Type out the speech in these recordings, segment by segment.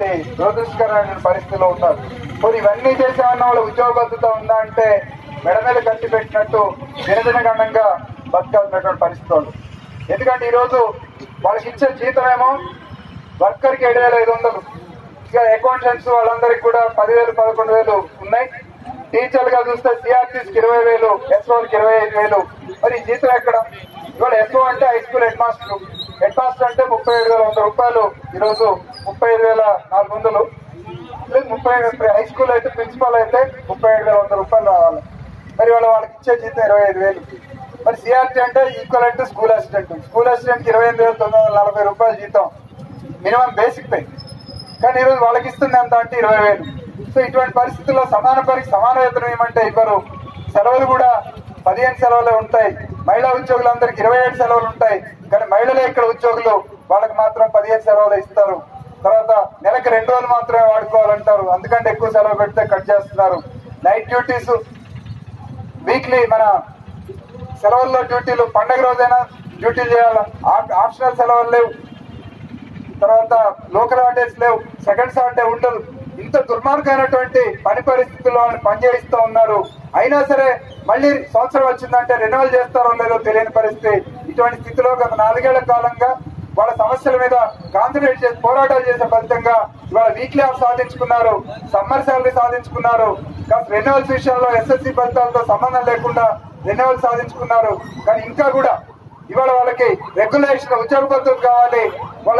అనేటువంటి దురదృష్టకరమైన పరిస్థితిలో ఉన్నారు మరి ఇవన్నీ చేసామన్న వాళ్ళ ఉద్యోగ భద్రత ఉందా అంటే మెడ మీద కట్టి పెట్టినట్టు దినదినగండంగా బతకాల్సినటువంటి పరిస్థితి ఉంది ఎందుకంటే ఈరోజు వాళ్ళకి ఇచ్చే జీతమేమో వర్కర్కి ఏడు వేల ఐదు వందలు ఇక అకౌంటెంట్స్ వాళ్ళందరికీ కూడా పదివేలు పదకొండు వేలు ఉన్నాయి టీచర్ గా చూస్తే సిఆర్టీస్కి ఇరవై వేలు ఎస్ఓకి ఇరవై ఐదు వేలు మరి ఈ జీతం ఎక్కడ ఇవాళ ఎస్ఓ అంటే high school headmaster headmaster అంటే ముప్పై ఏడు వేల వంద రూపాయలు ఈరోజు ముప్పై ఐదు వేల నాలుగు వందలు లేదు ముప్పై హై స్కూల్ అయితే ప్రిన్సిపాల్ అయితే ముప్పై ఏడు వేల వంద రూపాయలు రావాలి మరి వాళ్ళ వాళ్ళకి ఇచ్చే జీతం ఇరవై ఐదు వేలు మరి సిఆర్టీ అంటే ఈక్వల్ అంటే స్కూల్ అసిస్టెంట్ స్కూల్ అసిస్టెంట్ ఇరవై ఎనిమిది వేల తొమ్మిది వందల నలభై రూపాయలు జీతం మినిమం బేసిక్ పే కానీ ఈరోజు వాళ్ళకి ఇస్తుంది ఎంత అంటే ఇరవై వేలు సో ఇటువంటి పరిస్థితుల్లో సమాన పనికి సమాన వేతనం ఏమంటే ఇవ్వరు సెలవులు కూడా పదిహేను సెలవులే ఉంటాయి మహిళా ఉద్యోగులందరికీ ఇరవై ఏడు సెలవులు ఉంటాయి కానీ మహిళలే ఇక్కడ ఉద్యోగులు వాళ్ళకి మాత్రం పదిహేను సెలవులు ఇస్తారు తర్వాత నెలకి రెండు రోజులు మాత్రమే వాడుకోవాలంటారు అందుకంటే ఎక్కువ సెలవు పెడితే కట్ చేస్తున్నారు నైట్ డ్యూటీస్ వీక్లీ మన సెలవుల్లో డ్యూటీలు పండగ రోజైనా డ్యూటీలు చేయాలి ఆప్- ఆప్షనల్ సెలవులు లేవు తర్వాత లోకల్ హాలిడేస్ లేవు సెకండ్ సాటర్డే ఉండదు ఇంత దుర్మార్గమైనటువంటి పని పరిస్థితుల్లో వాళ్ళు పనిచేయిస్తూ ఉన్నారు అయినా సరే మళ్ళీ సంవత్సరం వచ్చిందంటే రెన్యువల్ చేస్తారో లేదో తెలియని పరిస్థితి ఇటువంటి స్థితిలో గత నాలుగేళ్ల కాలంగా వాళ్ళ సమస్యల మీద కాన్సన్ట్రేట్ చేసి పోరాటాలు చేసే ఫలితంగా ఇవాళ వీక్లీ ఆఫ్ సాధించుకున్నారు సమ్మర్ శాలరీ సాధించుకున్నారు కాస్త రెన్యువల్స్ విషయంలో ఎస్ఎస్సి ఫలితాలతో సంబంధం లేకుండా రెన్యువల్ సాధించుకున్నారు కానీ ఇంకా కూడా ఇవాళ వాళ్ళకి రెగ్యులేషన్ ఉద్యోగ పద్ధతి కావాలి వాళ్ళ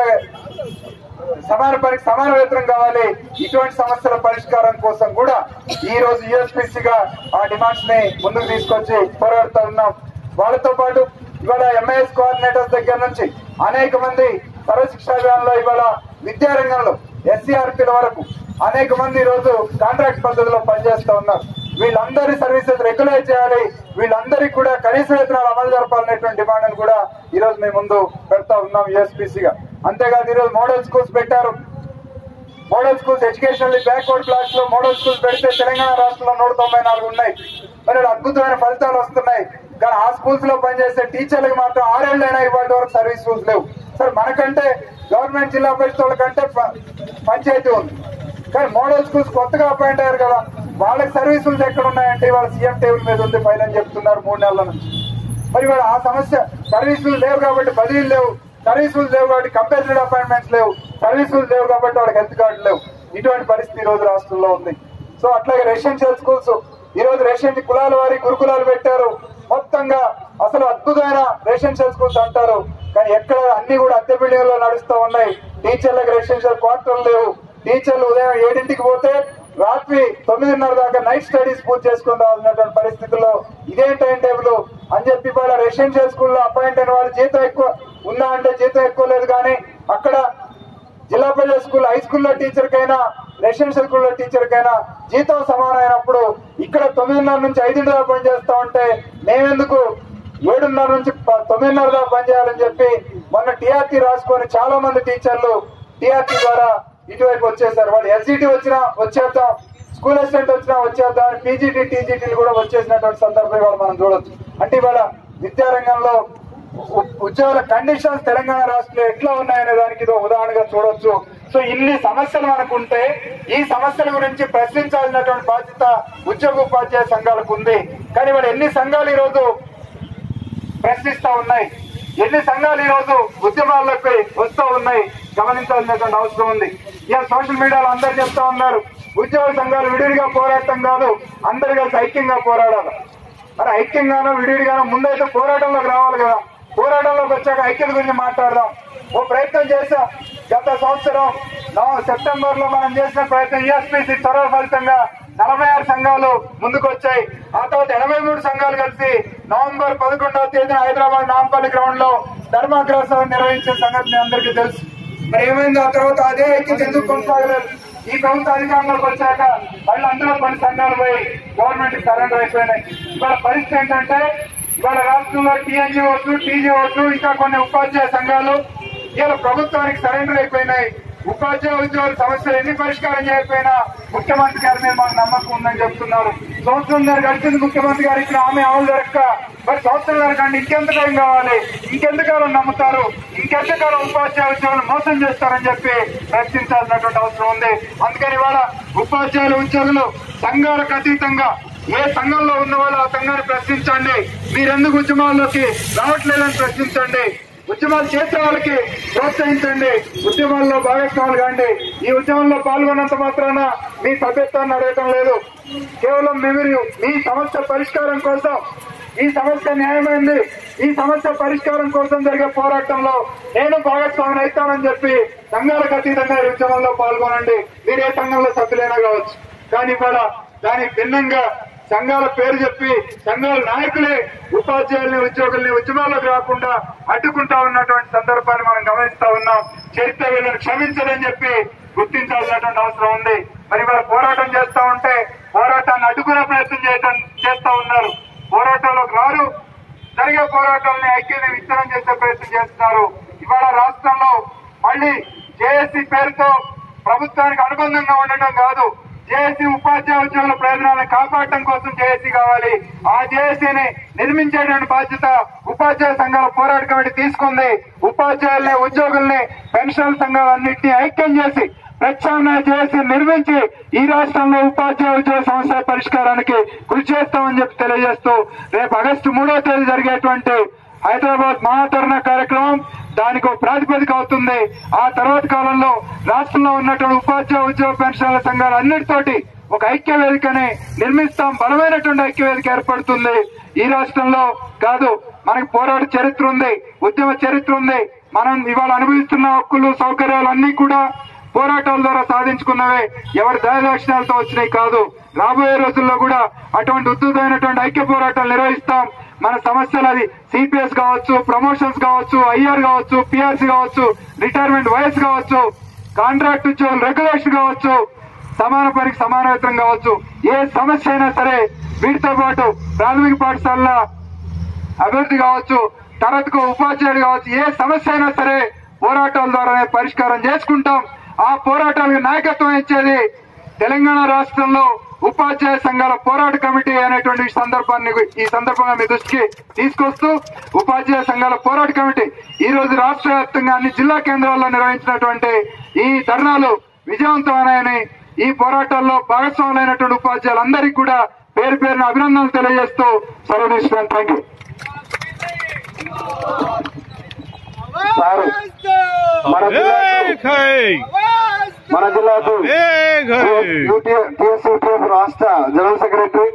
సమాన పనికి సమాన వేతనం కావాలి ఇటువంటి సమస్యల పరిష్కారం కోసం కూడా ఈ రోజు USPC గా ఆ డిమాండ్స్ ని ముందుకు తీసుకొచ్చి పోరాడుతూ ఉన్నాం వాళ్ళతో పాటు ఇవాళ ఎంఐఎస్ కోఆర్డినేటర్స్ దగ్గర నుంచి అనేక మంది సర్వశిక్షా అభియాన్లో ఇవాళ విద్యారంగంలో ఎస్సీఆర్పీల వరకు అనేక మంది ఈ రోజు కాంట్రాక్ట్ పద్ధతిలో పనిచేస్తూ ఉన్నారు వీళ్ళందరి సర్వీసెస్ రెగ్యులైజ్ చేయాలి వీళ్ళందరికీ కూడా కనీస వేతనాలు అమలు జరపాలనేటువంటి డిమాండ్ కూడా ఈ రోజు మేము ముందు పెడతా ఉన్నాం USPC గా అంతేకాదు ఈ రోజు మోడల్ స్కూల్స్ పెట్టారు model schools educational backward class లో మోడల్ స్కూల్స్ పెడితే తెలంగాణ రాష్ట్రంలో నూట తొంభై నాలుగు ఉన్నాయి మరి ఇక్కడ అద్భుతమైన ఫలితాలు వస్తున్నాయి కానీ ఆ స్కూల్స్ లో పనిచేసే టీచర్లకు మాత్రం ఆరేళ్ళైనా ఇవాటి వరకు సర్వీస్ రూల్స్ లేవు సార్ మనకంటే గవర్నమెంట్ జిల్లా పరిషత్ వాళ్ళకంటే ప- పంచాయతీ ఉంది కానీ మోడల్ స్కూల్స్ కొత్తగా అపాయింట్ అయ్యారు కదా వాళ్ళకి సర్వీస్ రూల్స్ ఎక్కడ ఉన్నాయంటే వాళ్ళ సీఎం టేబుల్ మీద ఉంది ఫైల్ అని చెప్తున్నారు మూడు నెలల నుంచి మరి వాళ్ళ ఆ సమస్య సర్వీసులు లేవు కాబట్టి బదిలీలు లేవు సర్వీసులు లేవు కాబట్టి కంపల్సరీ అపాయింట్మెంట్స్ లేవు సర్వీసులు లేవు కాబట్టి వాళ్ళకి హెల్త్ కార్డు లేవు ఇటువంటి పరిస్థితి ఈ రోజు రాష్ట్రంలో ఉంది సో అట్లాగే రెసిడెన్షియల్ స్కూల్స్ ఈ రోజు రెసిడెన్షియల్ కులాల వారి గురుకులాలు పెట్టారు మొత్తంగా అసలు అద్భుతమైన రెసిడెన్షియల్ స్కూల్స్ అంటారు కానీ ఎక్కడ అన్ని కూడా అద్దె బిల్డింగ్ లో నడుస్తూ ఉన్నాయి టీచర్లకు రెసిడెన్షియల్ క్వార్టర్లు లేవు టీచర్లు ఉదయం ఏడింటికి పోతే రాత్రి తొమ్మిదిన్నర దాకా నైట్ స్టడీస్ పూర్తి చేసుకుని రావాల్సినటువంటి పరిస్థితుల్లో ఇదేం టైం టేబుల్ అని చెప్పి వాళ్ళ రెసిడెన్షియల్ స్కూల్లో అపాయింట్ అయిన వాళ్ళు జీతం ఎక్కువ ఉందా అంటే జీతం ఎక్కువ లేదు కానీ అక్కడ జిల్లా పరిషత్ స్కూల్ హై స్కూల్లో టీచర్ కైనా రెసిడెన్షియల్ స్కూల్లో టీచర్ కైనా జీతం సమానమైనప్పుడు ఇక్కడ తొమ్మిదిన్నర నుంచి ఐదింటి దాకా పని చేస్తా ఉంటే మేమెందుకు ఏడున్నర నుంచి ప- తొమ్మిదిన్నర దాకా పనిచేయాలని చెప్పి మొన్న టీఆర్టీ రాసుకొని చాలా మంది టీచర్లు టీఆర్టీ ద్వారా ఇటువైపు వచ్చేసారు వాళ్ళు ఎస్జిటి వచ్చినా వచ్చేద్దాం స్కూల్ అసిస్టెంట్ వచ్చినా వచ్చేద్దాం అని పీజీటీ టీజీటీలు కూడా వచ్చేసినటువంటి సందర్భం ఇవాళ మనం చూడొచ్చు అంటే ఇవాళ విద్యారంగంలో ఉ- ఉద్యోగుల కండిషన్స్ తెలంగాణ రాష్ట్రంలో ఎట్లా ఉన్నాయనే దానికి ఇది ఒక ఉదాహరణగా చూడొచ్చు సో ఇన్ని సమస్యలు మనకుంటే ఈ సమస్యల గురించి ప్రశ్నించాల్సినటువంటి బాధ్యత ఉద్యోగ ఉపాధ్యాయ సంఘాలకు ఉంది కానీ వాళ్ళు ఎన్ని సంఘాలు ఈ రోజు ప్రశ్నిస్తా ఉన్నాయి ఎన్ని సంఘాలు ఈ రోజు ఉద్యమాల్లోకి వస్తూ ఉన్నాయి గమనించాల్సినటువంటి అవసరం ఉంది ఇక సోషల్ మీడియాలో అందరు చెప్తా ఉన్నారు ఉద్యోగ సంఘాలు విడివిడిగా పోరాటం కాదు అందరు కలిసి ఐక్యంగా పోరాడాలి మరి ఐక్యంగానో విడివిడిగానో ముందైతే పోరాటంలోకి రావాలి కదా పోరాటంలోకి వచ్చాక ఐక్యత గురించి మాట్లాడదాం ఓ ప్రయత్నం చేశాం గత సంవత్సరం నవ- సెప్టెంబర్ లో మనం చేసిన ప్రయత్నం ఈఎస్పీసీ త్వరవ ఫలితంగా నలభై ఆరు సంఘాలు ముందుకు వచ్చాయి ఆ తర్వాత ఎనభై మూడు సంఘాలు కలిసి నవంబర్ పదకొండవ తేదీన హైదరాబాద్ నాంపల్లి గ్రౌండ్ లో ధర్మాగ్రహం నిర్వహించిన సంగతి మీ అందరికీ తెలుసు మరి ఏమైంది ఆ తర్వాత అదే ఐక్యత ఎందుకు కొనసాగలేదు ఈ ప్రభుత్వ అధికారంలోకి వచ్చాక మళ్ళీ అందులో కొన్ని సంఘాలు పోయి గవర్నమెంట్ కి సరెండర్ అయిపోయినాయి ఇవాళ పరిస్థితి ఏంటంటే ఇవాళ రాష్ట్రంలో టీఎన్జిఓస్ టీజీఓస్ ఇంకా కొన్ని ఉపాధ్యాయ సంఘాలు ఇవాళ ప్రభుత్వానికి సరెండర్ అయిపోయినాయి ఉపాధ్యాయ ఉద్యోగుల సమస్యలు ఎన్ని పరిష్కారం చేయకపోయినా ముఖ్యమంత్రి గారి మీద మాకు నమ్మకం ఉందని చెప్తున్నారు సంవత్సరం గారు గడిచింది ముఖ్యమంత్రి గారు ఇచ్చిన హామీ అమలు జరగక మరి సంవత్సరాల కంటే ఇంకెంతకాలం కావాలి ఇంకెంతకాలం నమ్ముతారు ఇంకెంతకాలం ఉపాధ్యాయ ఉద్యోగులు మోసం చేస్తారని చెప్పి ప్రశ్నించాల్సినటువంటి అవసరం ఉంది అందుకని ఇవాళ ఉపాధ్యాయులు ఉద్యోగులు సంఘాలకు అతీతంగా ఏ సంఘంలో ఉన్న వాళ్ళు ఆ సంఘాన్ని ప్రశ్నించండి మీరెందుకు ఉద్యమాల్లోకి రావట్లేదని ప్రశ్నించండి ఉద్యమాలు చేసే వాళ్ళకి ప్రోత్సహించండి ఉద్యమాల్లో భాగస్వాములు కాండి ఈ ఉద్యమంలో పాల్గొన్నంత మాత్రాన మీ సభ్యత్వాన్ని అడగటం లేదు కేవలం మీరు మీ సమస్య పరిష్కారం కోసం ఈ సమస్య న్యాయమైంది ఈ సమస్య పరిష్కారం కోసం జరిగే పోరాటంలో నేను భాగస్వామిని అవుతానని చెప్పి సంఘాలకు అతీతంగా ఈ ఉద్యమంలో పాల్గొనండి మీరు ఏ సంఘంలో సభ్యులైనా కావచ్చు కానీ ఇవాళ దానికి భిన్నంగా సంఘాల పేరు చెప్పి సంఘాల నాయకులే ఉపాధ్యాయుల్ని ఉద్యోగుల్ని ఉద్యమాల్లోకి రాకుండా అడ్డుకుంటా ఉన్నటువంటి సందర్భాన్ని మనం గమనిస్తా ఉన్నాం చరిత్ర వీళ్ళని క్షమించదని చెప్పి గుర్తించాల్సినటువంటి అవసరం ఉంది మరి ఇవాళ పోరాటం చేస్తా ఉంటే పోరాటాన్ని అడ్డుకునే ప్రయత్నం చేయటం చేస్తా ఉన్నారు పోరాటంలోకి రారు జరిగే పోరాటాలని ఐక్యత విత్తనం చేసే ప్రయత్నం చేస్తున్నారు ఇవాళ రాష్ట్రంలో మళ్ళీ జేఏసీ పేరుతో ప్రభుత్వానికి అనుబంధంగా ఉండటం కాదు జేఏసీ ఉపాధ్యాయ ఉద్యోగుల ప్రయోజనాలను కాపాడటం కోసం జేఏసీ కావాలి ఆ జేఏసీని నిర్మించేటువంటి బాధ్యత ఉపాధ్యాయ సంఘాల పోరాట కమిటీ తీసుకుంది ఉపాధ్యాయుల్ని ఉద్యోగుల్ని పెన్షన్ సంఘాలన్నింటినీ ఐక్యం చేసి ప్రత్యామ్నాయ జేఏసీ నిర్మించి ఈ రాష్ట్రంలో ఉపాధ్యాయ ఉద్యోగ సమస్యల పరిష్కారానికి కృషి చేస్తామని చెప్పి తెలియజేస్తూ రేపు ఆగస్టు మూడో తేదీ జరిగేటువంటి హైదరాబాద్ మహాధరణ కార్యక్రమం దానికి ఒక ప్రాతిపదిక అవుతుంది ఆ తర్వాత కాలంలో రాష్ట్రంలో ఉన్నటువంటి ఉపాధ్యాయ ఉద్యోగ పెన్షన్ల సంఘాలు అన్నిటితోటి ఒక ఐక్య వేదికని నిర్మిస్తాం బలమైనటువంటి ఐక్య వేదిక ఏర్పడుతుంది ఈ రాష్ట్రంలో కాదు మనకి పోరాట చరిత్ర ఉంది ఉద్యమ చరిత్ర ఉంది మనం ఇవాళ అనుభవిస్తున్న హక్కులు సౌకర్యాలు అన్ని కూడా పోరాటాల ద్వారా సాధించుకున్నవే ఎవరి దయదాక్షిణాలతో వచ్చినాయి కాదు రాబోయే రోజుల్లో కూడా అటువంటి ఉద్ధృతమైనటువంటి ఐక్య పోరాటాలు నిర్వహిస్తాం మన సమస్యలు అది సిపిఎస్ కావచ్చు ప్రమోషన్స్ కావచ్చు ఐఆర్ కావచ్చు పిఆర్సీ కావచ్చు రిటైర్మెంట్ వయసు కావచ్చు కాంట్రాక్ట్ ఉద్యోగులు రెగ్యులేషన్ కావచ్చు సమాన పనికి సమాన వేతనం కావచ్చు ఏ సమస్య అయినా సరే వీటితో పాటు ప్రాథమిక పాఠశాలల అభివృద్ధి కావచ్చు తరగతికు ఉపాధ్యాయుడు కావచ్చు ఏ సమస్య అయినా సరే పోరాటాల ద్వారానే పరిష్కారం చేసుకుంటాం ఆ పోరాటాలకు నాయకత్వం ఇచ్చేది తెలంగాణ రాష్ట్రంలో ఉపాధ్యాయ సంఘాల పోరాట కమిటీ అనేటువంటి ఈ సందర్భాన్ని ఈ సందర్భంగా మీ దృష్టికి తీసుకొస్తూ ఉపాధ్యాయ సంఘాల పోరాట కమిటీ ఈ రోజు రాష్ట్ర వ్యాప్తంగా అన్ని జిల్లా కేంద్రాల్లో నిర్వహించినటువంటి ఈ ధర్నాలు విజయవంతమైనాయని ఈ పోరాటాల్లో భాగస్వాములైనటువంటి ఉపాధ్యాయులందరికీ కూడా పేరు పేరున అభినందనలు తెలియజేస్తూ సెలవు తీసుకున్నాను థ్యాంక్ యూ సారు మన జిల్లాకు एक है మన జిల్లాకు एक है టీఎస్యూటీఎఫ్ రాష్ట్ర జనరల్ సెక్రటరీ